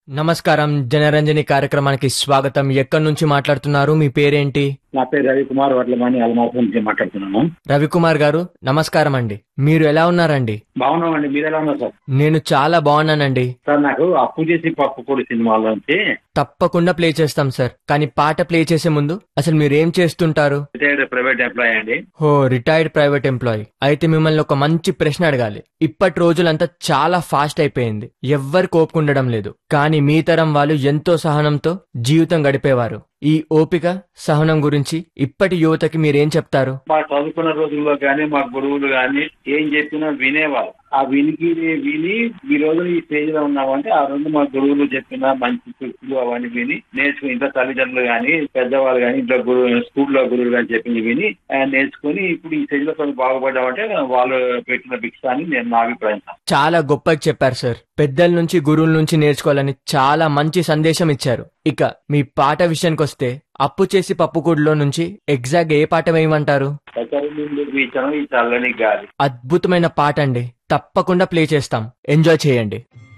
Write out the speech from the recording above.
నమస్కారం జనరంజని కార్యక్రమానికి స్వాగతం ఎక్కడి నుంచి మాట్లాడుతున్నారు మీ పేరేంటి నా పేరు రవికుమార్ వడ్లమాని అలమాసం నుంచి మాట్లాడుతున్నాను రవికుమార్ గారు నమస్కారం అండి మీరు ఎలా ఉన్నారండి బాగున్నామండి మీరు ఎలా ఉన్నారు సార్ నేను చాలా బాగున్నానండి సార్ నాకు అప్పు చేసి పప్పు పొడి సినిమాలోంచి తప్పకుండా ప్లే చేస్తాం సార్ కానీ పాట ప్లే చేసే ముందు అసలు మీరు ఏం చేస్తుంటారు రిటైర్డ్ ప్రైవేట్ ఎంప్లాయీ అండి ఓ రిటైర్డ్ ప్రైవేట్ ఎంప్లాయీ అయితే మిమ్మల్ని ఒక మంచి ప్రశ్న అడగాలి ఇప్పటి రోజులంతా చాలా ఫాస్ట్ అయిపోయింది ఎవ్వరు కోపుకుండడం లేదు కానీ మీ తరం వాళ్ళు ఎంతో సహనంతో జీవితం గడిపేవారు ఈ ఓపిక సహనం గురించి ఇప్పటి యువతకి మీరేం చెప్తారు మా చదువుకున్న రోజుల్లో కానీ మా గురువులు కానీ ఏం చెప్పినా వినేవాళ్ళు ఆ వినికి విని ఈ రోజు ఈ స్టేజ్ లో ఉన్నామంటే ఆ రోజు మా గురువులు చెప్పిన మంచి సూక్తులు అవన్నీ విని నేర్చుకుని ఇంట్లో తల్లిదండ్రులు కానీ పెద్దవాళ్ళు కానీ ఇంట్లో గురువు స్కూల్లో గురువులు కానీ చెప్పింది విని ఆ, నేర్చుకుని ఇప్పుడు ఈ స్టేజ్ లో కొంచెం బాగుపడ్డామంటే వాళ్ళు పెట్టిన భిక్ష అని నేను నా అభిప్రాయం సార్. చాలా గొప్పగా చెప్పారు సార్ పెద్దల నుంచి గురువుల నుంచి నేర్చుకోవాలని చాలా మంచి సందేశం ఇచ్చారు ఇక మీ పాట విషయానికి వస్తే అప్పు చేసి పప్పుకూడులో నుంచి ఎగ్జాక్ట్ ఏ పాట వేయమంటారు ఎక్కడి నుండి వీచడం ఈ చల్లని గాలి అద్భుతమైన పాట అండి తప్పకుండా ప్లే చేస్తాం ఎంజాయ్ చేయండి